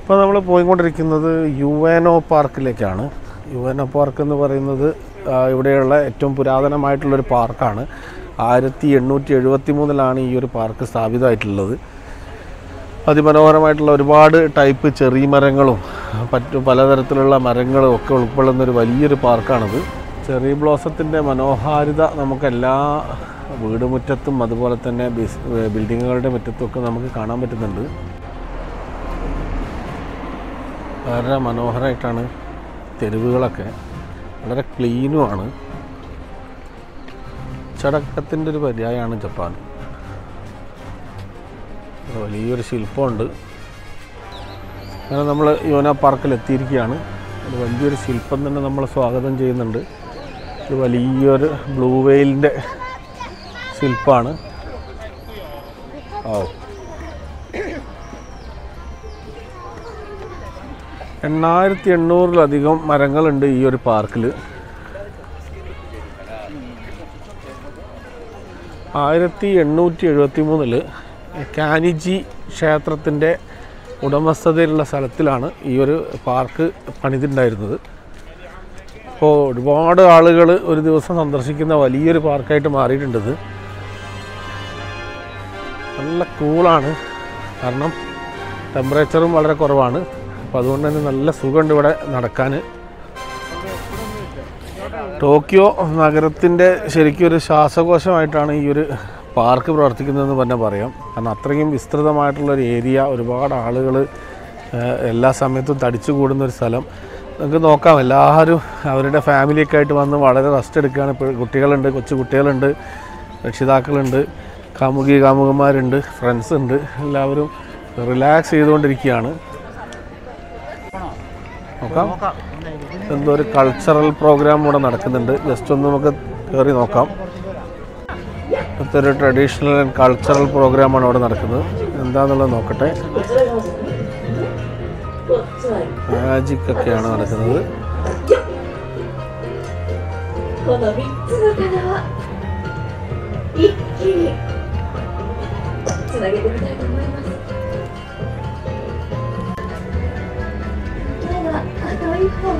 ഇപ്പോൾ നമ്മൾ പോയിക്കൊണ്ടിരിക്കുന്നത് യു എൻ ഒ പാർക്കിലേക്കാണ് യു എൻ ഒ പാർക്ക് എന്ന് പറയുന്നത് ആ, ഇവിടെയുള്ള ഏറ്റവും പുരാതനമായിട്ടുള്ളൊരു പാർക്കാണ് ആയിരത്തി എണ്ണൂറ്റി എഴുപത്തി മൂന്നിലാണ് ഈ ഒരു പാർക്ക് സ്ഥാപിതമായിട്ടുള്ളത് അതിമനോഹരമായിട്ടുള്ള ഒരുപാട് ടൈപ്പ് ചെറിയ മരങ്ങളും മറ്റു പലതരത്തിലുള്ള മരങ്ങളും ഒക്കെ ഉൾക്കൊള്ളുന്ന ഒരു വലിയൊരു പാർക്കാണിത് ചെറിയ ബ്ലോസത്തിൻ്റെ മനോഹാരിത നമുക്ക് എല്ലാ വീടുമുറ്റത്തും അതുപോലെ തന്നെ ബിസ് ബിൽഡിങ്ങുകളുടെ മുറ്റത്തും ഒക്കെ നമുക്ക് കാണാൻ പറ്റുന്നുണ്ട് വളരെ മനോഹരമായിട്ടാണ് തെരുവുകളൊക്കെ വളരെ ക്ലീനുമാണ് ചടക്കത്തിൻ്റെ ഒരു പര്യായമാണ് ജപ്പാൻ വലിയൊരു ശില്പമുണ്ട് അങ്ങനെ നമ്മൾ യോന പാർക്കിൽ എത്തിയിരിക്കുകയാണ് ഒരു വലിയൊരു ശില്പം തന്നെ നമ്മളെ സ്വാഗതം ചെയ്യുന്നുണ്ട് ഒരു വലിയൊരു ബ്ലൂ വെയിലിൻ്റെ ശില്പമാണ് ഓ എണ്ണായിരത്തി എണ്ണൂറിലധികം മരങ്ങളുണ്ട് ഈ ഒരു പാർക്കിൽ ആയിരത്തി എണ്ണൂറ്റി എഴുപത്തി മൂന്നിൽ കാനിജി ക്ഷേത്രത്തിൻ്റെ ഉടമസ്ഥതയിലുള്ള സ്ഥലത്തിലാണ് ഈ ഒരു പാർക്ക് പണിതിട്ടുണ്ടായിരുന്നത് അപ്പോൾ ഒരുപാട് ആളുകൾ ഒരു ദിവസം സന്ദർശിക്കുന്ന വലിയൊരു പാർക്കായിട്ട് മാറിയിട്ടുണ്ടത് നല്ല കൂളാണ് കാരണം ടെമ്പറേച്ചറും വളരെ കുറവാണ് അപ്പോൾ അതുകൊണ്ട് തന്നെ നല്ല സുഖമുണ്ട് ഇവിടെ നടക്കാൻ ടോക്കിയോ നഗരത്തിൻ്റെ ശരിക്കും ഒരു ശ്വാസകോശമായിട്ടാണ് ഈ ഒരു പാർക്ക് പ്രവർത്തിക്കുന്നതെന്ന് തന്നെ പറയാം കാരണം അത്രയും വിസ്തൃതമായിട്ടുള്ള ഒരു ഏരിയ ഒരുപാട് ആളുകൾ എല്ലാ സമയത്തും തടിച്ചു കൂടുന്ന ഒരു സ്ഥലം നമുക്ക് നോക്കാം എല്ലാവരും അവരുടെ ഫാമിലിയൊക്കെ ആയിട്ട് വന്ന് വളരെ റെസ്റ്റ് എടുക്കുകയാണ് ഇപ്പോൾ കുട്ടികളുണ്ട് കൊച്ചു കുട്ടികളുണ്ട് രക്ഷിതാക്കളുണ്ട് കാമുകി കാമുകന്മാരുണ്ട് ഫ്രണ്ട്സ് ഉണ്ട് എല്ലാവരും റിലാക്സ് ചെയ്തുകൊണ്ടിരിക്കുകയാണ് നോക്കാം എന്തോ ഒരു കൾച്ചറൽ പ്രോഗ്രാം ഇവിടെ നടക്കുന്നുണ്ട് ജസ്റ്റ് ഒന്ന് നമുക്ക് കയറി നോക്കാം ഇപ്പോഴത്തെ ഒരു ട്രഡീഷണൽ ആൻഡ് കൾച്ചറൽ പ്രോഗ്രാമാണ് ഇവിടെ നടക്കുന്നത് എന്താണെന്നുള്ളത് നോക്കട്ടെ മാജിക് ഒക്കെയാണ് നടക്കുന്നത് この3つの棚は一気につなげてみたいと思いますまだあと一本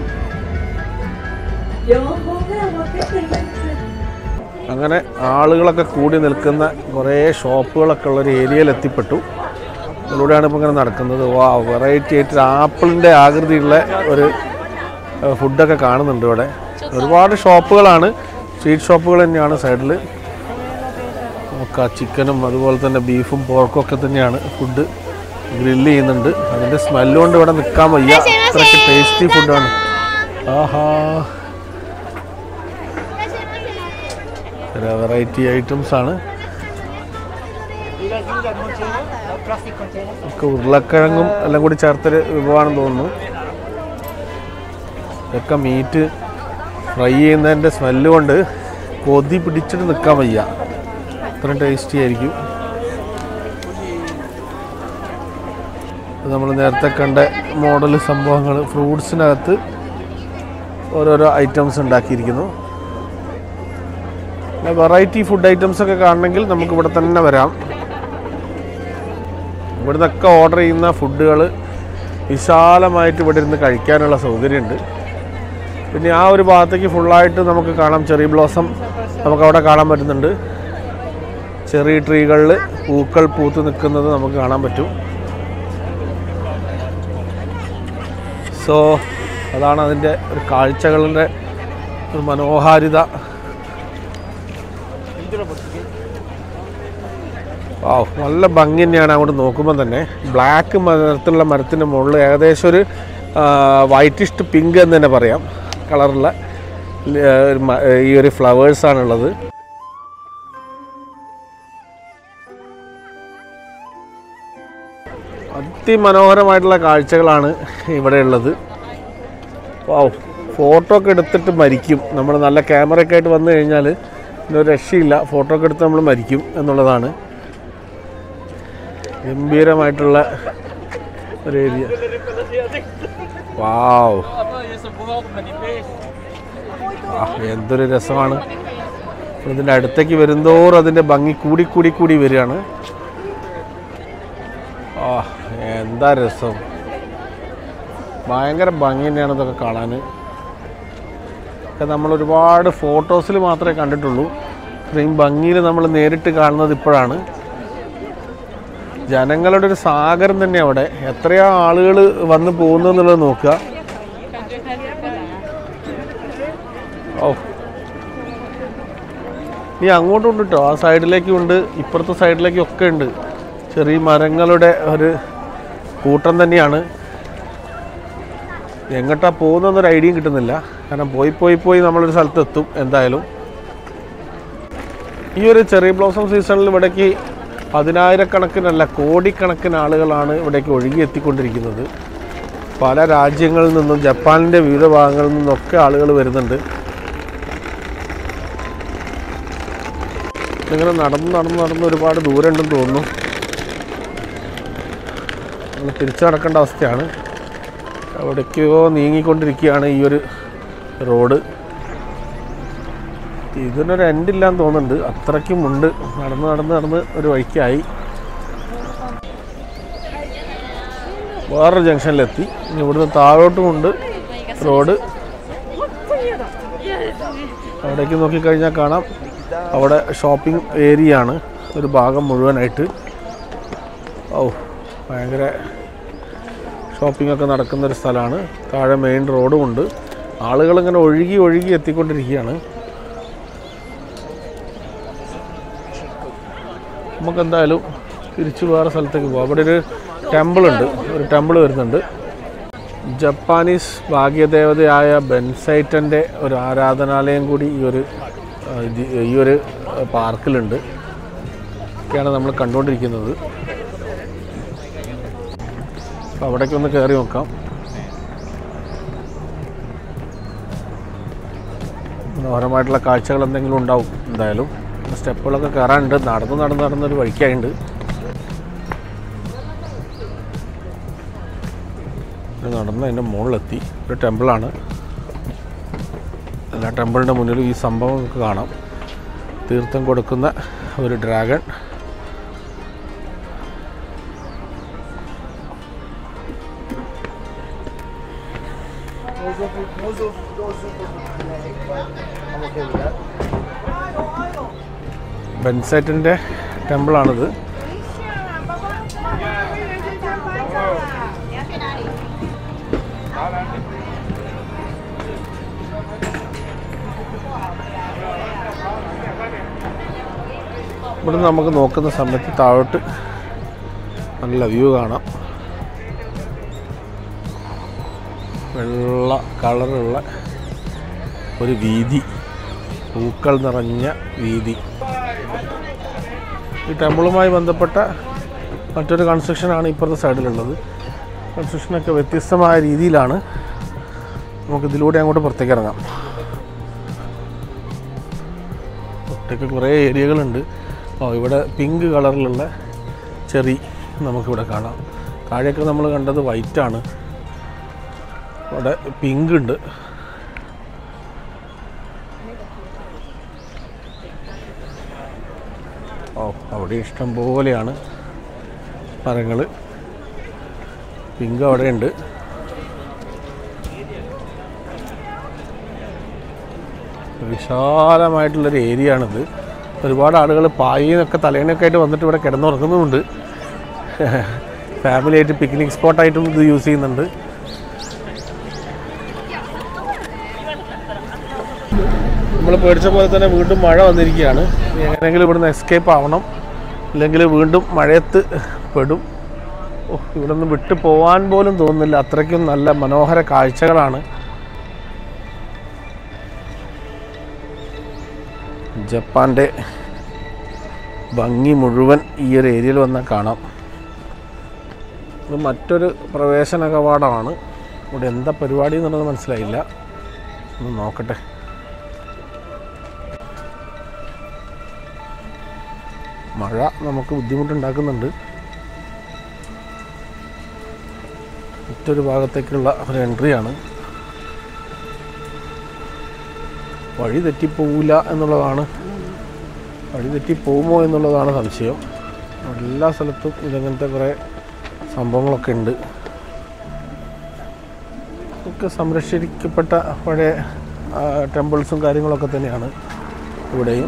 両方が残っています അങ്ങനെ ആളുകളൊക്കെ കൂടി നിൽക്കുന്ന കുറേ ഷോപ്പുകളൊക്കെ ഉള്ള ഒരു ഏരിയയിൽ എത്തിപ്പെട്ടു ഇതിലൂടെയാണ് ഇപ്പോൾ ഇങ്ങനെ നടക്കുന്നത് വാ വെറൈറ്റി ആയിട്ട് ആപ്പിളിൻ്റെ ആകൃതിയുള്ള ഒരു ഏഹ്, ഫുഡൊക്കെ കാണുന്നുണ്ട് ഇവിടെ ഒരുപാട് ഷോപ്പുകളാണ് സ്ട്രീറ്റ് ഷോപ്പുകൾ തന്നെയാണ് സൈഡിൽ നമുക്ക് ചിക്കനും അതുപോലെ തന്നെ ബീഫും പോർക്കും ഒക്കെ തന്നെയാണ് ഫുഡ് ഗ്രില്ല് ചെയ്യുന്നുണ്ട് അതിൻ്റെ സ്മെല്ല് കൊണ്ട് ഇവിടെ നിൽക്കാൻ വയ്യ അത്രയ്ക്ക് ടേസ്റ്റി ഫുഡാണ് ആഹാ വെറൈറ്റി ഐറ്റംസ് ആണ് ഒക്കെ ഉരുളക്കിഴങ്ങും എല്ലാം കൂടി ചേർത്തൊരു വിഭവമാണെന്ന് തോന്നുന്നു ഇതൊക്കെ മീറ്റ് ഫ്രൈ ചെയ്യുന്നതിൻ്റെ സ്മെല്ല് കൊണ്ട് കൊതി പിടിച്ചിട്ട് നിൽക്കാൻ വയ്യ അത്രയും ടേസ്റ്റി ആയിരിക്കും നമ്മൾ നേരത്തെ കണ്ട മോഡൽ സംഭവങ്ങൾ ഫ്രൂട്ട്സിനകത്ത് ഓരോരോ ഐറ്റംസ് ഉണ്ടാക്കിയിരിക്കുന്നു പിന്നെ വെറൈറ്റി ഫുഡ് ഐറ്റംസ് ഒക്കെ കാണണമെങ്കിൽ നമുക്ക് ഇവിടെ തന്നെ വരാം ഇവിടുന്നൊക്കെ ഓർഡർ ചെയ്യുന്ന ഫുഡുകൾ വിശാലമായിട്ട് ഇവിടെ ഇരുന്ന് കഴിക്കാനുള്ള സൗകര്യമുണ്ട് പിന്നെ ആ ഒരു ഭാഗത്തേക്ക് ഫുള്ളായിട്ട് നമുക്ക് കാണാം ചെറി ബ്ലോസം നമുക്ക് അവിടെ കാണാൻ പറ്റുന്നുണ്ട് ചെറിയ ട്രീകളിൽ പൂക്കൾ പൂത്ത് നിൽക്കുന്നത് നമുക്ക് കാണാൻ പറ്റും സോ അതാണ് അതിൻ്റെ ഒരു കാഴ്ചകളുടെ ഒരു മനോഹാരിത ആ നല്ല ഭംഗി തന്നെയാണ് അങ്ങോട്ട് നോക്കുമ്പോൾ തന്നെ ബ്ലാക്ക് നിറത്തിലുള്ള മരത്തിൻ്റെ മുകളിൽ ഏകദേശം ഒരു വൈറ്റിഷ് പിങ്ക് എന്ന് തന്നെ പറയാം കളറുള്ള ഒരു മ- ഈ ഒരു ഫ്ലവേഴ്സാണുള്ളത് അതിമനോഹരമായിട്ടുള്ള കാഴ്ചകളാണ് ഇവിടെ ഉള്ളത് വാവ് ഫോട്ടോ ഒക്കെ എടുത്തിട്ട് മരിക്കും നമ്മൾ നല്ല ക്യാമറയൊക്കെ ആയിട്ട് വന്നു കഴിഞ്ഞാൽ ഒരു രക്ഷയില്ല ഫോട്ടോ ഒക്കെ എടുത്ത് നമ്മൾ മരിക്കും എന്നുള്ളതാണ് ഗംഭീരമായിട്ടുള്ള ഒരു ഏരിയ വാവ് ആ, എന്തൊരു രസമാണ് ഇതിൻ്റെ അടുത്തേക്ക് വരുന്തോറും അതിൻ്റെ ഭംഗി കൂടി കൂടി കൂടി വരികയാണ് ആ എന്താ രസം ഭയങ്കര ഭംഗി തന്നെയാണ് ഇതൊക്കെ കാണാൻ ഒക്കെ നമ്മൾ ഒരുപാട് ഫോട്ടോസിൽ മാത്രമേ കണ്ടിട്ടുള്ളൂ ഇത്രയും ഭംഗിയിൽ നമ്മൾ നേരിട്ട് കാണുന്നത് ഇപ്പോഴാണ് ജനങ്ങളുടെ ഒരു സാഗരം തന്നെ അവിടെ എത്രയോ ആളുകൾ വന്ന് പോകുന്നു എന്നുള്ളത് നോക്കുക ഓ നീ അങ്ങോട്ടും ഉണ്ട് കേട്ടോ ആ സൈഡിലേക്കും ഉണ്ട് ഇപ്പുറത്തെ സൈഡിലേക്കും ഒക്കെ ഉണ്ട് ചെറിയ മരങ്ങളുടെ ഒരു കൂട്ടം തന്നെയാണ് എങ്ങോട്ടാ പോകുന്നൊരു ഐഡിയയും കിട്ടുന്നില്ല കാരണം പോയി പോയി പോയി നമ്മളൊരു സ്ഥലത്ത് എത്തും എന്തായാലും ഈ ഒരു ചെറിയ ബ്ലോസം സീസണിൽ ഇവിടേക്ക് പതിനായിരക്കണക്കിനല്ല കോടിക്കണക്കിന് ആളുകളാണ് ഇവിടേക്ക് ഒഴുകി എത്തിക്കൊണ്ടിരിക്കുന്നത് പല രാജ്യങ്ങളിൽ നിന്നും ജപ്പാനിൻ്റെ വിവിധ ഭാഗങ്ങളിൽ നിന്നൊക്കെ ആളുകൾ വരുന്നുണ്ട് ഇങ്ങനെ നടന്ന് നടന്ന് നടന്ന് ഒരുപാട് ദൂരം ഉണ്ടെന്ന് തോന്നുന്നു നമ്മൾ തിരിച്ചു നടക്കേണ്ട അവസ്ഥയാണ് എവിടേക്കോ നീങ്ങിക്കൊണ്ടിരിക്കുകയാണ് ഈ ഒരു റോഡ് ഇതിനൊരു എൻഡില്ലാന്ന് തോന്നുന്നുണ്ട് അത്രയ്ക്കും ഉണ്ട് നടന്ന് നടന്ന് നടന്ന് ഒരു വഴിക്കായി വേറൊരു ജംഗ്ഷനിലെത്തി ഇനി ഇവിടുന്ന് താഴോട്ടുമുണ്ട് റോഡ് അവിടേക്ക് നോക്കിക്കഴിഞ്ഞാൽ കാണാം അവിടെ ഷോപ്പിംഗ് ഏരിയ ആണ് ഒരു ഭാഗം മുഴുവനായിട്ട് ഓ ഭയങ്കര ഷോപ്പിംഗ് ഒക്കെ നടക്കുന്ന ഒരു സ്ഥലമാണ് താഴെ മെയിൻ റോഡും ഉണ്ട് ആളുകൾ ഇങ്ങനെ ഒഴുകി ഒഴുകി എത്തിക്കൊണ്ടിരിക്കുകയാണ് നമുക്ക് എന്തായാലും തിരിച്ച് വേറെ സ്ഥലത്തേക്ക് പോകാം അവിടെ ഒരു ടെമ്പിൾ ഉണ്ട് ഒരു ടെമ്പിൾ വരുന്നുണ്ട് ജപ്പാനീസ് ഭാഗ്യദേവതയായ ബെൻസൈറ്റൻ്റെ ഒരു ആരാധനാലയം കൂടി ഈ ഒരു ആ, ഇത് ഈ ഒരു പാർക്കിലുണ്ട് ഒക്കെയാണ് നമ്മൾ കണ്ടുകൊണ്ടിരിക്കുന്നത് അപ്പോൾ അവിടേക്ക് ഒന്ന് കയറി നോക്കാം മനോഹരമായിട്ടുള്ള കാഴ്ചകൾ എന്തെങ്കിലും ഉണ്ടാവും എന്തായാലും സ്റ്റെപ്പുകളൊക്കെ കയറാനുണ്ട് നടന്ന് നടന്ന് നടന്നൊരു വഴിക്കായുണ്ട് ഇത് നടന്ന് അതിൻ്റെ മുകളിലെത്തി ഒരു ടെമ്പിളാണ് എല്ലാ ടെമ്പിളിൻ്റെ മുന്നിലും ഈ സംഭവം നമുക്ക് കാണാം തീർത്ഥം കൊടുക്കുന്ന ഒരു ഡ്രാഗൺ ബെൻസൈറ്റിൻ്റെ ടെമ്പിളാണിത് ഇവിടുന്ന് നമുക്ക് നോക്കുന്ന സമയത്ത് താഴോട്ട് നല്ല വ്യൂ കാണാം വെള്ള കളറുള്ള ഒരു വീതി പൂക്കൾ നിറഞ്ഞ വീതി ഈ ടെമ്പിളുമായി ബന്ധപ്പെട്ട മറ്റൊരു കൺസ്ട്രക്ഷനാണ് ഇപ്പുറത്തെ സൈഡിലുള്ളത് കൺസ്ട്രക്ഷനൊക്കെ വ്യത്യസ്തമായ രീതിയിലാണ് നമുക്കിതിലൂടെ അങ്ങോട്ട് പുറത്തേക്ക് ഇറങ്ങാം ഒറ്റയ്ക്ക് കുറേ ഏരിയകളുണ്ട് ഓ ഇവിടെ പിങ്ക് കളറിലുള്ള ചെറി നമുക്കിവിടെ കാണാം താഴെയൊക്കെ നമ്മൾ കണ്ടത് വൈറ്റാണ് ഇവിടെ പിങ്ക് ഉണ്ട് ഓ അവിടെ ഇഷ്ടം പോലെയാണ് മരങ്ങൾ പിങ്ക് അവിടെ ഉണ്ട് വിശാലമായിട്ടുള്ളൊരു ഏരിയ ആണിത് ഒരുപാട് ആളുകൾ പായിന്നൊക്കെ തലേണൊക്കെ ആയിട്ട് വന്നിട്ട് ഇവിടെ കിടന്നുറങ്ങുന്നുമുണ്ട് ഫാമിലി ആയിട്ട് പിക്നിക് സ്പോട്ടായിട്ടും ഇത് യൂസ് ചെയ്യുന്നുണ്ട് നമ്മൾ പേടിച്ച പോലെ തന്നെ വീണ്ടും മഴ വന്നിരിക്കുകയാണ് ഇനി എങ്ങനെയെങ്കിലും ഇവിടുന്ന് എസ്കേപ്പ് ആവണം ഇല്ലെങ്കിൽ വീണ്ടും മഴയത്ത് പെടും ഓ ഇവിടെ നിന്ന് വിട്ടു പോകാൻ പോലും തോന്നുന്നില്ല അത്രയ്ക്കും നല്ല മനോഹര കാഴ്ചകളാണ് ജപ്പാൻ്റെ ഭംഗി മുഴുവൻ ഈ ഒരു ഏരിയയിൽ വന്നാൽ കാണാം ഇത് മറ്റൊരു പ്രവേശന കവാടമാണ് ഇവിടെ എന്താ പരിപാടി എന്നുള്ളത് മനസ്സിലായില്ല ഒന്ന് നോക്കട്ടെ മഴ നമുക്ക് ബുദ്ധിമുട്ടുണ്ടാക്കുന്നുണ്ട് മറ്റൊരു ഭാഗത്തേക്കുള്ള ഒരു എൻട്രിയാണ് വഴി തെറ്റിപ്പോവില്ല എന്നുള്ളതാണ് വഴി തെറ്റിപ്പോകുമോ എന്നുള്ളതാണ് സംശയം എല്ലാ സ്ഥലത്തും ഇതങ്ങനത്തെ കുറേ സംഭവങ്ങളൊക്കെ ഉണ്ട് ഒക്കെ സംരക്ഷിക്കപ്പെട്ട പഴയ ടെമ്പിൾസും കാര്യങ്ങളൊക്കെ തന്നെയാണ് ഇവിടെയും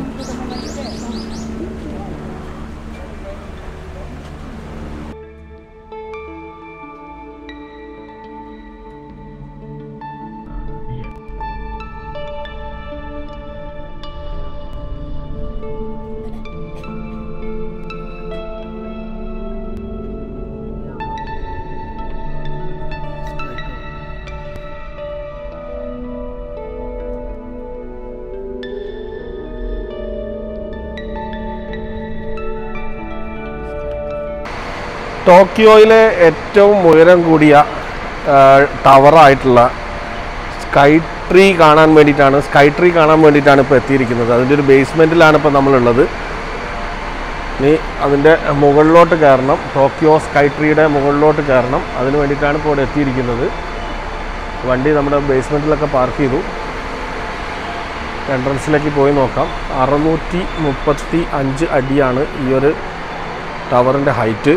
ടോക്കിയോയിലെ ഏറ്റവും ഉയരം കൂടിയ ടവറായിട്ടുള്ള സ്കൈ ട്രീ കാണാൻ വേണ്ടിയിട്ടാണ് സ്കൈ ട്രീ കാണാൻ വേണ്ടിയിട്ടാണ് ഇപ്പോൾ എത്തിയിരിക്കുന്നത് അതിൻ്റെ ഒരു ബേസ്മെൻറ്റിലാണ് ഇപ്പോൾ നമ്മളുള്ളത് ഇനി അതിൻ്റെ മുകളിലോട്ട് കയറണം ടോക്കിയോ സ്കൈ ട്രീയുടെ മുകളിലോട്ട് കയറണം അതിന് വേണ്ടിയിട്ടാണ് ഇപ്പോൾ ഇവിടെ എത്തിയിരിക്കുന്നത് വണ്ടി നമ്മുടെ ബേസ്മെൻറ്റിലൊക്കെ പാർക്ക് ചെയ്തു എൻട്രൻസിലേക്ക് പോയി നോക്കാം അറുന്നൂറ്റി മുപ്പത്തി അഞ്ച് അടിയാണ് ഈ ഒരു ടവറിൻ്റെ ഹൈറ്റ്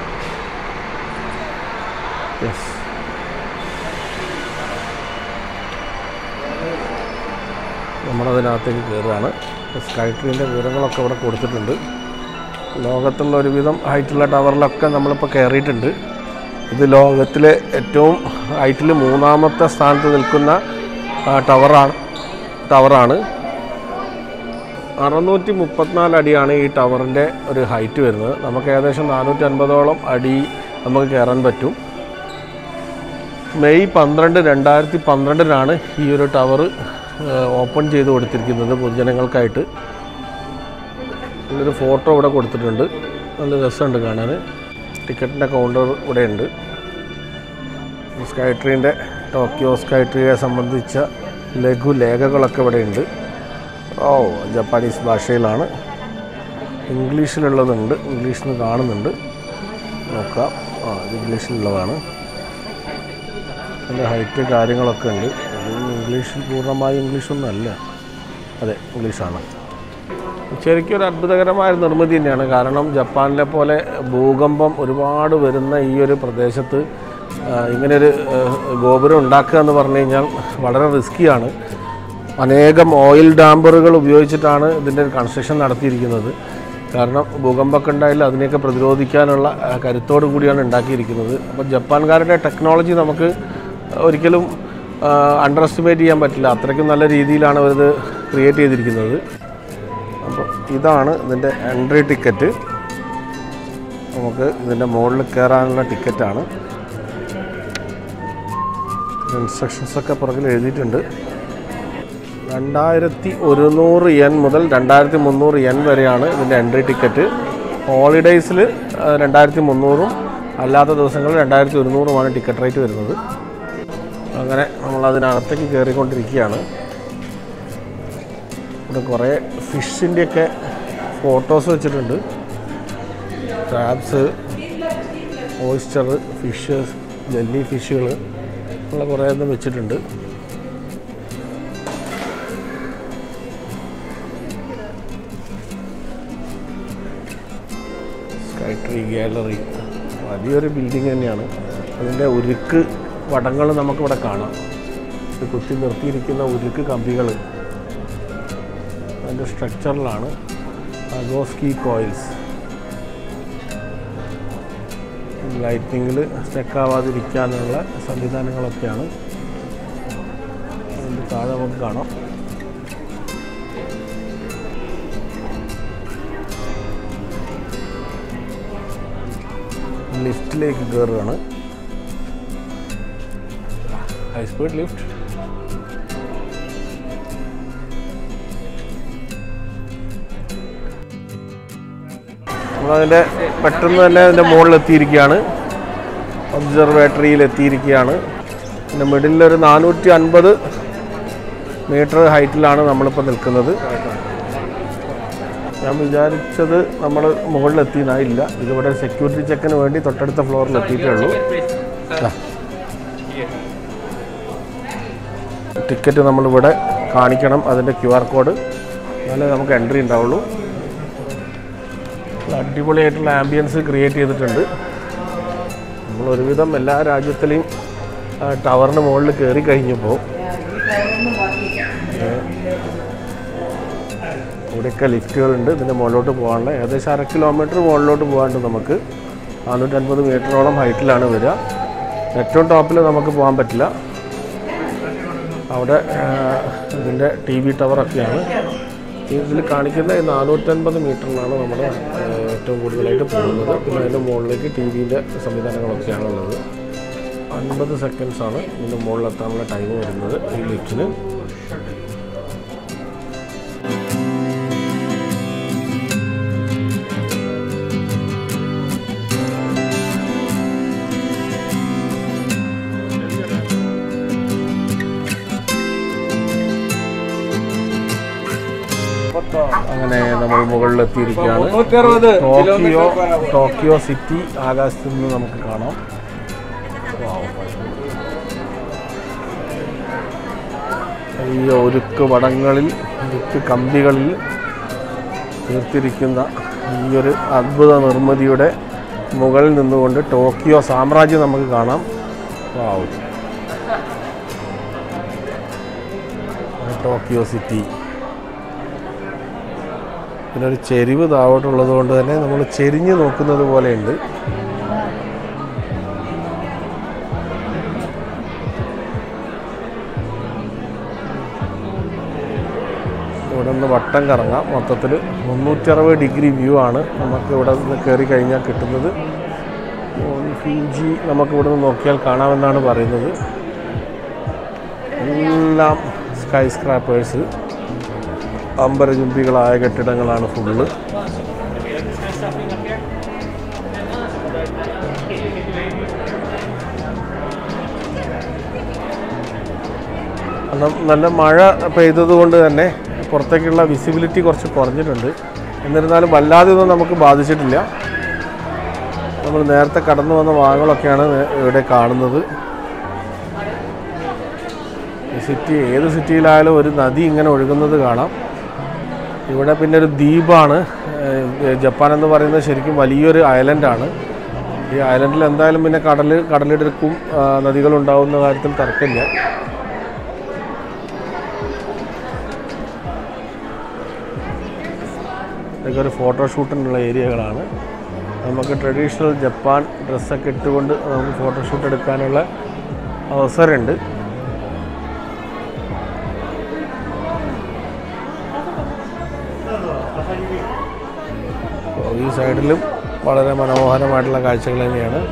യെസ് നമ്മളതിനകത്തേക്ക് കയറുകയാണ് സ്കൈ ട്രീൻ്റെ വിവരങ്ങളൊക്കെ ഇവിടെ കൊടുത്തിട്ടുണ്ട് ലോകത്തുള്ള ഒരുവിധം ഹൈറ്റുള്ള ടവറിലൊക്കെ നമ്മളിപ്പോൾ കയറിയിട്ടുണ്ട് ഇത് ലോകത്തിലെ ഏറ്റവും ഹൈറ്റിൽ മൂന്നാമത്തെ സ്ഥാനത്ത് നിൽക്കുന്ന ആ, ടവറാണ് ടവറാണ് അറുന്നൂറ്റി മുപ്പത്തിനാല് അടിയാണ് ഈ ടവറിൻ്റെ ഒരു ഹൈറ്റ് വരുന്നത് നമുക്ക് ഏകദേശം നാനൂറ്റി അൻപതോളം അടി നമുക്ക് കയറാൻ പറ്റും മെയ് പന്ത്രണ്ട് രണ്ടായിരത്തി പന്ത്രണ്ടിനാണ് ഈ ഒരു ടവർ ഓപ്പൺ ചെയ്ത് കൊടുത്തിരിക്കുന്നത് പൊതുജനങ്ങൾക്കായിട്ട് ഇതിലൊരു ഫോട്ടോ ഇവിടെ കൊടുത്തിട്ടുണ്ട് നല്ല രസമുണ്ട് കാണാൻ ടിക്കറ്റിൻ്റെ കൗണ്ടർ ഇവിടെ ഉണ്ട് സ്കൈ ട്രീൻ്റെ ടോക്കിയോ സ്കൈ ട്രീയെ സംബന്ധിച്ച ലഘുലേഖകളൊക്കെ ഇവിടെ ഉണ്ട് ഓ ജപ്പാനീസ് ഭാഷയിലാണ് ഇംഗ്ലീഷിലുള്ളതുണ്ട് ഇംഗ്ലീഷിൽ നിന്ന് കാണുന്നുണ്ട് നോക്കാം ആ ഇത് ഇംഗ്ലീഷിലുള്ളതാണ് അതിൻ്റെ ഹൈറ്റ് കാര്യങ്ങളൊക്കെ ഉണ്ട് ഇത് ഇംഗ്ലീഷിൽ പൂർണ്ണമായി ഇംഗ്ലീഷൊന്നും അല്ല അതെ ഇംഗ്ലീഷാണ് ശരിക്കും ഒരു അത്ഭുതകരമായ നിർമ്മിതി തന്നെയാണ് കാരണം ജപ്പാനിലെ പോലെ ഭൂകമ്പം ഒരുപാട് വരുന്ന ഈ ഒരു പ്രദേശത്ത് ആ, ഇങ്ങനൊരു ആ, ഗോപുരം ഉണ്ടാക്കുക എന്ന് പറഞ്ഞു കഴിഞ്ഞാൽ വളരെ റിസ്ക്കിയാണ് അനേകം ഓയിൽ ഡാമ്പറുകൾ ഉപയോഗിച്ചിട്ടാണ് ഇതിൻ്റെ ഒരു കൺസ്ട്രക്ഷൻ നടത്തിയിരിക്കുന്നത് കാരണം ഭൂകമ്പമൊക്കെ ഉണ്ടായാലും അതിനെയൊക്കെ പ്രതിരോധിക്കാനുള്ള ആ, കരുത്തോടു കൂടിയാണ് ഉണ്ടാക്കിയിരിക്കുന്നത് അപ്പോൾ ജപ്പാൻകാരുടെ ടെക്നോളജി നമുക്ക് ഒരിക്കലും അണ്ടർ എസ്റ്റിമേറ്റ് ചെയ്യാൻ പറ്റില്ല അത്രയ്ക്കും നല്ല രീതിയിലാണ് അവരിത് ക്രിയേറ്റ് ചെയ്തിരിക്കുന്നത് അപ്പോൾ ഇതാണ് ഇതിൻ്റെ എൻട്രി ടിക്കറ്റ് നമുക്ക് ഇതിൻ്റെ മുകളിൽ കയറാനുള്ള ടിക്കറ്റാണ് ഇൻസ്ട്രക്ഷൻസ് ഒക്കെ പുറകിൽ എഴുതിയിട്ടുണ്ട് രണ്ടായിരത്തി ഒരുന്നൂറ് യെൻ മുതൽ രണ്ടായിരത്തി മുന്നൂറ് യെൻ വരെയാണ് ഇതിൻ്റെ എൻട്രി ടിക്കറ്റ് ഹോളിഡേയ്സിൽ രണ്ടായിരത്തി മുന്നൂറും അല്ലാത്ത ദിവസങ്ങളിൽ രണ്ടായിരത്തി ഒരുന്നൂറുമാണ് ടിക്കറ്റ് റേറ്റ് വരുന്നത് അങ്ങനെ നമ്മൾ അതിനകത്തേക്ക് കയറിക്കൊണ്ടിരിക്കുകയാണ് ഇവിടെ കുറേ ഫിഷിൻ്റെയൊക്കെ ഫോട്ടോസ് വെച്ചിട്ടുണ്ട് ക്രാബ്സ് ഓയിസ്റ്റർ ഫിഷ് ജെല്ലി ഫിഷുകൾ ഉള്ള കുറേ ഒന്നും വെച്ചിട്ടുണ്ട് സ്കൈ ട്രീ ഗാലറി വലിയൊരു ബിൽഡിംഗ് തന്നെയാണ് അതിൻ്റെ ഉരുക്ക് വടങ്ങൾ നമുക്കിവിടെ കാണാം ഇത് കുത്തി നിർത്തിയിരിക്കുന്ന ഉരുക്ക് കമ്പികൾ അതിൻ്റെ സ്ട്രക്ചറിലാണ് അഗോസ്കി കോയിൽസ് ലൈറ്റിങ്ങിൽ സ്റ്റക്കാവാതിരിക്കാനുള്ള സംവിധാനങ്ങളൊക്കെയാണ് അതിൻ്റെ താഴെ നമുക്ക് കാണാം ലിഫ്റ്റിലേക്ക് കയറുകയാണ് ഹൈ സ്പീഡ് ലിഫ്റ്റ് നമ്മളതിൻ്റെ പെട്ടെന്ന് തന്നെ അതിൻ്റെ മുകളിൽ എത്തിയിരിക്കുകയാണ് ഒബ്സർവേറ്ററിയിൽ എത്തിയിരിക്കുകയാണ് പിന്നെ മിഡിലൊരു നാനൂറ്റി അൻപത് മീറ്റർ ഹൈറ്റിലാണ് നമ്മളിപ്പോൾ നിൽക്കുന്നത് ഞാൻ വിചാരിച്ചത് നമ്മൾ മുകളിലെത്തിയെന്നായില്ല ഇതിവിടെ സെക്യൂരിറ്റി ചെക്കിന് വേണ്ടി തൊട്ടടുത്ത ഫ്ലോറിൽ എത്തിയിട്ടേ ഉള്ളൂ ദാ. ടിക്കറ്റ് നമ്മളിവിടെ കാണിക്കണം അതിൻ്റെ ക്യു ആർ കോഡ് എന്നാലേ നമുക്ക് എൻട്രി ഉണ്ടാവുള്ളൂ നല്ല അടിപൊളിയായിട്ടുള്ള ആംബിയൻസ് ക്രിയേറ്റ് ചെയ്തിട്ടുണ്ട് നമ്മൾ ഒരുവിധം എല്ലാ രാജ്യത്തിലെയും ആ ടവറിന് മുകളിൽ കയറി കഴിഞ്ഞപ്പോൾ ഇവിടെയൊക്കെ ലിഫ്റ്റുകളുണ്ട് ഇതിൻ്റെ മുകളിലോട്ട് പോകാനുള്ള ഏകദേശം അര കിലോമീറ്റർ മുകളിലോട്ട് പോകാണ്ട് നമുക്ക് നാനൂറ്റൻപത് മീറ്ററോളം ഹൈറ്റിലാണ് വരിക ഏറ്റവും ടോപ്പിൽ നമുക്ക് പോകാൻ പറ്റില്ല അവിടെ ആ, ഇതിൻ്റെ ടി വി ടവറൊക്കെയാണ് ഇതിൽ കാണിക്കുന്ന ഈ നാനൂറ്റൻപത് മീറ്ററിലാണ് നമ്മൾ ഏറ്റവും കൂടുതലായിട്ട് പോകുന്നത് പിന്നെ അതിൻ്റെ മുകളിലേക്ക് ടി വിൻ്റെ സംവിധാനങ്ങളൊക്കെയാണ് ഉള്ളത് അൻപത് സെക്കൻഡ്സാണ് ഇതിൻ്റെ മുകളിലെത്താനുള്ള ടൈം വരുന്നത് ഈ ലിഫ്റ്റിന് അങ്ങനെ നമ്മൾ മുകളിലെത്തിയിരിക്കുകയാണ് ടോക്കിയോ ടോക്കിയോ സിറ്റി ആകാശത്ത് നിന്ന് നമുക്ക് കാണാം Wow. വലിയ ഒരുക്ക് വടങ്ങളിൽ ഒരുക്ക് കമ്പികളിൽ തീർത്തിരിക്കുന്ന ഈ ഒരു അദ്ഭുത നിർമ്മിതിയുടെ മുകളിൽ നിന്നുകൊണ്ട് ടോക്കിയോ സാമ്രാജ്യം നമുക്ക് കാണാം വാവ് ടോക്കിയോ സിറ്റി പിന്നെ ഒരു ചെരിവ് താഴോട്ടുള്ളത് കൊണ്ട് തന്നെ നമ്മൾ ചെരിഞ്ഞ് നോക്കുന്നത് പോലെയുണ്ട് ഇവിടെ നിന്ന് വട്ടം കറങ്ങാം മൊത്തത്തിൽ മുന്നൂറ്ററുപത് ഡിഗ്രി വ്യൂ ആണ് നമുക്ക് ഇവിടെ നിന്ന് കയറി കഴിഞ്ഞാൽ കിട്ടുന്നത് ഫിജി നമുക്ക് ഇവിടെ നിന്ന് നോക്കിയാൽ കാണാമെന്നാണ് പറയുന്നത് എല്ലാം സ്കൈ സ്ക്രാപ്പേഴ്സ് അമ്പരചുംബികളായ കെട്ടിടങ്ങളാണ് ഫുള്ള് ന- നല്ല മഴ പെയ്തത് കൊണ്ട് തന്നെ പുറത്തേക്കുള്ള വിസിബിലിറ്റി കുറച്ച് കുറഞ്ഞിട്ടുണ്ട് എന്നിരുന്നാലും വല്ലാതെ ഒന്നും നമുക്ക് ബാധിച്ചിട്ടില്ല നമ്മൾ നേരത്തെ കടന്നു വന്ന വാഹനങ്ങളൊക്കെയാണ് ഇവിടെ കാണുന്നത് ഈ സിറ്റി ഏത് സിറ്റിയിലായാലും ഒരു നദി ഇങ്ങനെ ഒഴുകുന്നത് കാണാം ഇവിടെ പിന്നെ ഒരു ദ്വീപാണ് ഏഹ് ജപ്പാൻ എന്ന് പറയുന്നത് ശരിക്കും വലിയൊരു ഐലൻഡാണ് ഈ ഐലൻഡിൽ എന്തായാലും പിന്നെ കടൽ കടലിടുക്കും ആ, നദികളുണ്ടാവുന്ന കാര്യത്തിൽ തർക്കമില്ല ഇതൊക്കെ ഒരു ഫോട്ടോഷൂട്ടിനുള്ള ഏരിയകളാണ് നമുക്ക് ട്രഡീഷണൽ ജപ്പാൻ ഡ്രസ്സൊക്കെ ഇട്ടുകൊണ്ട് നമുക്ക് ഫോട്ടോഷൂട്ട് എടുക്കാനുള്ള അവസരമുണ്ട് അപ്പോൾ ഈ സൈഡിലും വളരെ മനോഹരമായിട്ടുള്ള കാഴ്ചകൾ തന്നെയാണ്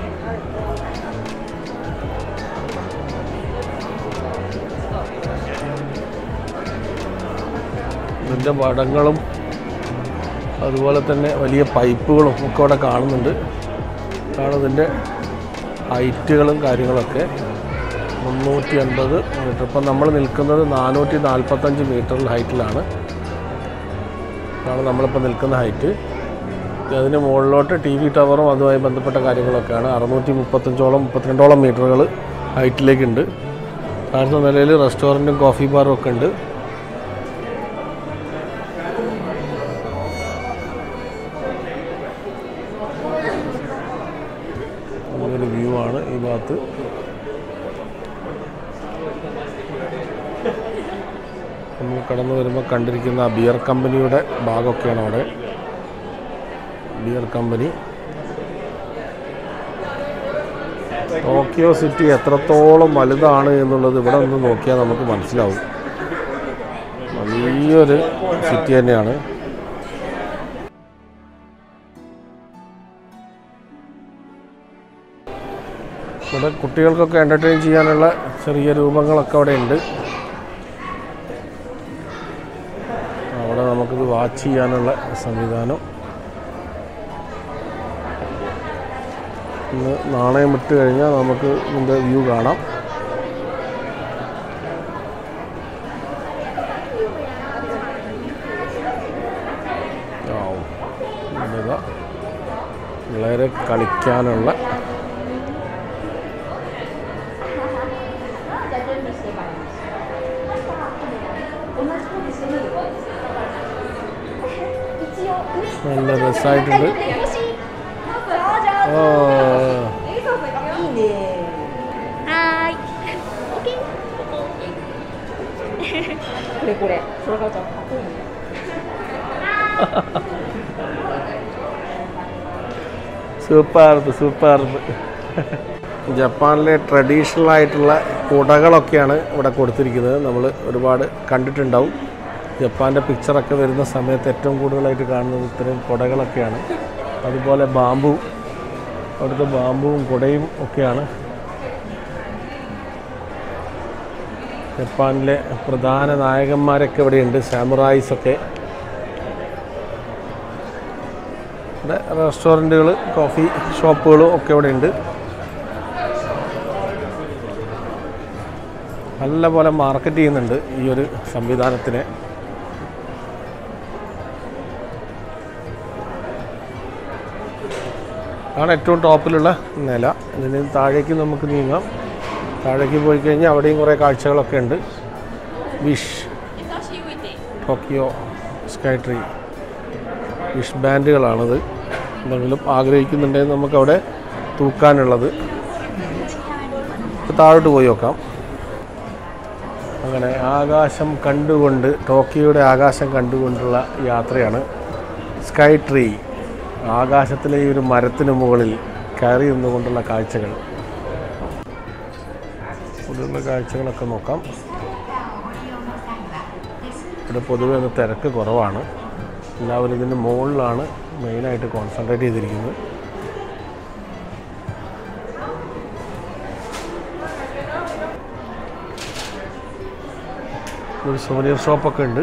ഇതിൻ്റെ പടങ്ങളും അതുപോലെ തന്നെ വലിയ പൈപ്പുകളും ഒക്കെ അവിടെ കാണുന്നുണ്ട് ഇതാണ് ഇതിൻ്റെ ഹൈറ്റുകളും കാര്യങ്ങളൊക്കെ മുന്നൂറ്റി അൻപത് മീറ്റർ ഇപ്പം നമ്മൾ നിൽക്കുന്നത് നാനൂറ്റി നാൽപ്പത്തഞ്ച് മീറ്ററിൽ ഹൈറ്റിലാണ് ഇതാണ് നമ്മളിപ്പോൾ നിൽക്കുന്ന ഹൈറ്റ് അതിന് മുകളിലോട്ട് ടി വി ടവറും അതുമായി ബന്ധപ്പെട്ട കാര്യങ്ങളൊക്കെയാണ് അറുന്നൂറ്റി മുപ്പത്തഞ്ചോളം മുപ്പത്തിരണ്ടോളം മീറ്ററുകൾ ഹൈറ്റിലേക്കുണ്ട് താഴത്തെ നിലയിൽ റെസ്റ്റോറൻറ്റും കോഫി ബാറും ഒക്കെ ഉണ്ട് നല്ലൊരു വ്യൂ ആണ് ഈ ഭാഗത്ത് നമ്മൾ കടന്നു വരുമ്പോൾ കണ്ടിരിക്കുന്ന ആ ബിയർ കമ്പനിയുടെ ഭാഗമൊക്കെയാണ് അവിടെ ബിയർ കമ്പനി ടോക്കിയോ സിറ്റി എത്രത്തോളം വലുതാണ് എന്നുള്ളത് ഇവിടെ നിന്ന് നോക്കിയാൽ നമുക്ക് മനസ്സിലാവും വലിയൊരു സിറ്റി തന്നെയാണ് ഇവിടെ കുട്ടികൾക്കൊക്കെ എൻ്റർടൈൻ ചെയ്യാനുള്ള ചെറിയ രൂപങ്ങളൊക്കെ അവിടെ ഉണ്ട് അവിടെ നമുക്കിത് വാച്ച് ചെയ്യാനുള്ള സംവിധാനം ഇന്ന് നാണയം ഇട്ട് കഴിഞ്ഞാൽ നമുക്ക് ഇതിൻ്റെ വ്യൂ കാണാം ആവും. ഇതാ പിള്ളേരെ കളിക്കാനുള്ള നല്ല രസമായിട്ടുണ്ട് ഓ はーいれこれそれからちゃんかっこいいね സൂപ്പർബ് സൂപ്പർബ് ജപ്പാനിലെ ട്രഡീഷണൽ ആയിട്ടുള്ള കുടകളൊക്കെയാണ് ഇവിടെ കൊടുത്തിരിക്കുന്നത് നമ്മൾ ഒരുപാട് കണ്ടിട്ടുണ്ടാവും ജപ്പാൻ്റെ പിക്ചറൊക്കെ വരുന്ന സമയത്ത് ഏറ്റവും കൂടുതലായിട്ട് കാണുന്നത് ഇത്തരം കുടകളൊക്കെയാണ് അതുപോലെ ബാമ്പു അവിടുത്തെ ബാമ്പുവും കുടയും ഒക്കെയാണ് ജപ്പാനിലെ പ്രധാന നായകന്മാരൊക്കെ ഇവിടെയുണ്ട് സാമുറായിസ് ഒക്കെ ഇവിടെ റെസ്റ്റോറൻറ്റുകൾ കോഫി ഷോപ്പുകളും ഒക്കെ ഇവിടെ ഉണ്ട് നല്ല പോലെ മാർക്കറ്റ് ചെയ്യുന്നുണ്ട് ഈ ഒരു സംവിധാനത്തിനെ ആണ് ഏറ്റവും ടോപ്പിലുള്ള നില ഇതിന് താഴേക്ക് നമുക്ക് നീങ്ങാം താഴേക്ക് പോയി കഴിഞ്ഞാൽ അവിടെയും കുറേ കാഴ്ചകളൊക്കെ ഉണ്ട് wish Tokyo sky tree wish ബാൻഡുകളാണത് എന്തെങ്കിലും ആഗ്രഹിക്കുന്നുണ്ടെങ്കിൽ നമുക്കവിടെ തൂക്കാനുള്ളത് താഴോട്ട് പോയി നോക്കാം അങ്ങനെ ആകാശം കണ്ടുകൊണ്ട് ടോക്കിയോയുടെ ആകാശം കണ്ടുകൊണ്ടുള്ള യാത്രയാണ് സ്കൈ ട്രീ ആകാശത്തിലെ ഈ ഒരു മരത്തിന് മുകളിൽ കയറി നിന്നുകൊണ്ടുള്ള കാഴ്ചകൾ ഇവിടെയുള്ള കാഴ്ചകളൊക്കെ നോക്കാം ഇവിടെ പൊതുവെ ഒന്ന് തിരക്ക് കുറവാണ് എല്ലാവരും ഇതിൻ്റെ മുകളിലാണ് മെയിനായിട്ട് കോൺസെൻട്രേറ്റ് ചെയ്തിരിക്കുന്നത് ഒരു സോനിയർ ഷോപ്പൊക്കെ ഉണ്ട്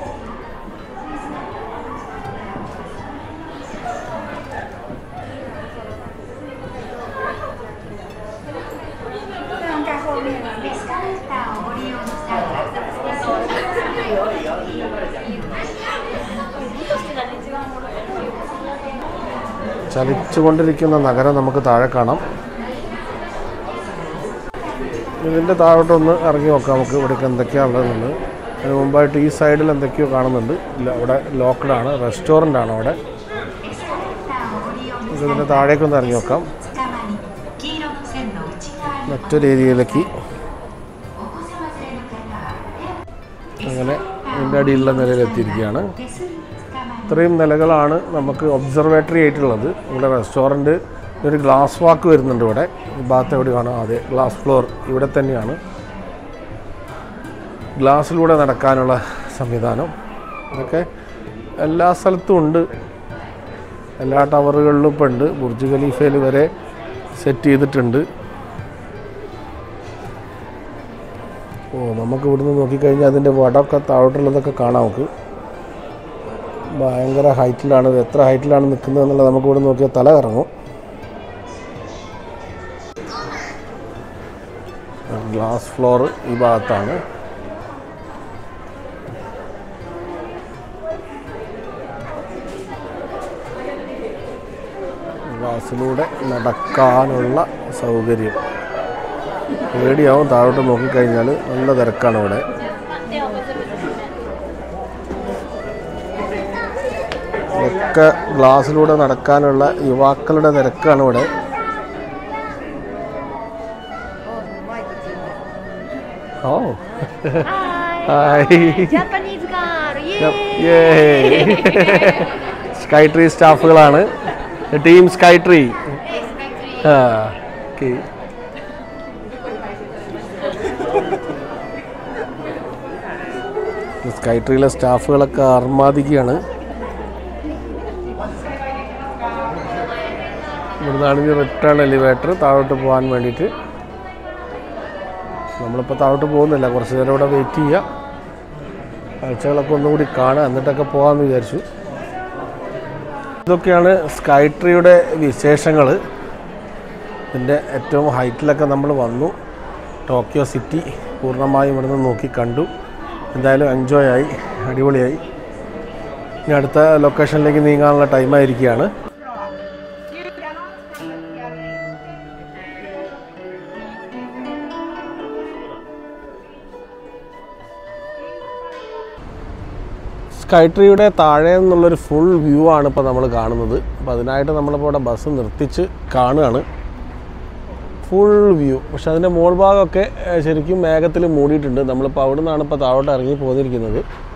ചലിച്ചുകൊണ്ടിരിക്കുന്ന നഗരം നമുക്ക് താഴെ കാണാം ഇതിൻ്റെ താഴോട്ടൊന്ന് ഇറങ്ങി നോക്കാം നമുക്ക് ഇവിടേക്ക് എന്തൊക്കെയാണുള്ളതെന്ന് അതിന് മുമ്പായിട്ട് ഈ സൈഡിൽ എന്തൊക്കെയോ കാണുന്നുണ്ട് ഇല്ല അവിടെ ലോക്കഡാണ് റെസ്റ്റോറൻ്റ് ആണ് അവിടെ നമുക്ക് ഇതിൻ്റെ താഴേക്കൊന്ന് ഇറങ്ങി നോക്കാം 黄色の線の内側に മറ്റൊരു ഏരിയയിലേക്ക് お子様連れの方は അങ്ങനെ ഇതിൻ്റെ അടിയിലുള്ള നിലയിലെത്തിയിരിക്കുകയാണ് 手すりつかまり ഇത്രയും നിലകളാണ് നമുക്ക് ഒബ്സർവേറ്ററി ആയിട്ടുള്ളത് ഇവിടെ റെസ്റ്റോറൻറ്റ് ഒരു ഗ്ലാസ് വാക്ക് വരുന്നുണ്ട് ഇവിടെ ഈ ഭാഗത്ത് എവിടെ കാണാം അതെ ഗ്ലാസ് ഫ്ലോർ ഇവിടെ തന്നെയാണ് ഗ്ലാസ്സിലൂടെ നടക്കാനുള്ള സംവിധാനം ഇതൊക്കെ എല്ലാ സ്ഥലത്തും ഉണ്ട് എല്ലാ ടവറുകളിലും ഇപ്പം ഉണ്ട് ബുർജ് ഖലീഫയിൽ വരെ സെറ്റ് ചെയ്തിട്ടുണ്ട് ഓ നമുക്ക് ഇവിടുന്ന് നോക്കിക്കഴിഞ്ഞാൽ അതിൻ്റെ വടമൊക്കെ താഴോട്ടുള്ളതൊക്കെ കാണാം നമുക്ക് ഭയങ്കര ഹൈറ്റിലാണ് ഇത് എത്ര ഹൈറ്റിലാണ് നിൽക്കുന്നത് എന്നുള്ളത് നമുക്ക് ഇവിടെ നോക്കിയാൽ തല കറങ്ങും ഗ്ലാസ് ഫ്ലോർ ഈ ഭാഗത്താണ് ഗ്ലാസ്സിലൂടെ നടക്കാനുള്ള സൗകര്യം പേടിയാവും താഴോട്ട് നോക്കിക്കഴിഞ്ഞാൽ നല്ല തിരക്കാണ് ഇവിടെ ഇതൊക്കെ ഗ്ലാസ്സിലൂടെ നടക്കാനുള്ള യുവാക്കളുടെ തിരക്കാണ് ഇവിടെ oh hi Japanese girl! Sky tree സ്റ്റാഫുകളാണ് ടീം സ്കൈ ട്രീ ആ ഓക്കെ സ്കൈ ട്രീയിലെ സ്റ്റാഫുകളൊക്കെ അർമാദിക്കുകയാണ് ഇവിടുന്നാണെങ്കിൽ റിട്ടേൺ എലിവേറ്റർ താഴോട്ട് പോകാൻ വേണ്ടിയിട്ട് നമ്മളിപ്പോൾ താഴോട്ട് പോകുന്നില്ല കുറച്ച് നേരം ഇവിടെ വെയിറ്റ് ചെയ്യുക കാഴ്ചകളൊക്കെ ഒന്നുകൂടി കാണുക എന്നിട്ടൊക്കെ പോകാമെന്ന് വിചാരിച്ചു ഇതൊക്കെയാണ് സ്കൈ ട്രീയുടെ വിശേഷങ്ങൾ ഇതിൻ്റെ ഏറ്റവും ഹൈറ്റിലൊക്കെ നമ്മൾ വന്നു ടോക്കിയോ സിറ്റി പൂർണ്ണമായും ഇവിടുന്ന് നോക്കി കണ്ടു എന്തായാലും എൻജോയ് ആയി അടിപൊളിയായി ഇനി അടുത്ത ലൊക്കേഷനിലേക്ക് നീങ്ങാനുള്ള ടൈമായിരിക്കുകയാണ് സ്കൈ ട്രീയുടെ താഴെ നിന്നുള്ളൊരു ഫുൾ വ്യൂ ആണ് ഇപ്പോൾ നമ്മൾ കാണുന്നത് അപ്പോൾ അതിനായിട്ട് നമ്മളിപ്പോൾ ഇവിടെ ബസ് നിർത്തിച്ച് കാണുകയാണ് ഫുൾ വ്യൂ പക്ഷെ അതിൻ്റെ മോൾ ഭാഗമൊക്കെ ഏഹ്, ശരിക്കും മേഘത്തിൽ മൂടിയിട്ടുണ്ട് നമ്മളിപ്പോൾ അവിടെ നിന്നാണ് ഇപ്പോൾ താഴോട്ട് ഇറങ്ങി പോന്നിരിക്കുന്നത്